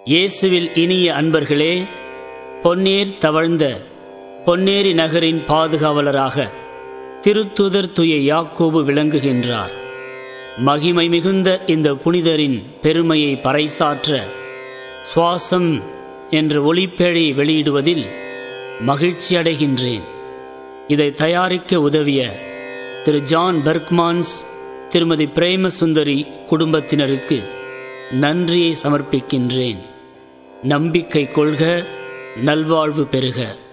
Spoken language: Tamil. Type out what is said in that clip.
இயேசுவில் இனிய அன்பர்களே பொன்னேர் தவழ்ந்த பொன்னேரி நகரின் பாதுகாவலராக திருத்துதர் துய யாக்கோபு விளங்குகின்றார் மகிமை மிகுந்த இந்த புனிதரின் பெருமையை பறைசாற்ற சுவாசம் என்ற ஒளிப்பேழையை வெளியிடுவதில் மகிழ்ச்சி அடைகின்றேன் இதை தயாரிக்க உதவிய திரு ஜான் பெர்க்மான்ஸ் திருமதி பிரேமசுந்தரி குடும்பத்தினருக்கு நன்றியை சமர்ப்பிக்கின்றேன் நம்பிக்கை கொள்க நல்வாழ்வு பெறுக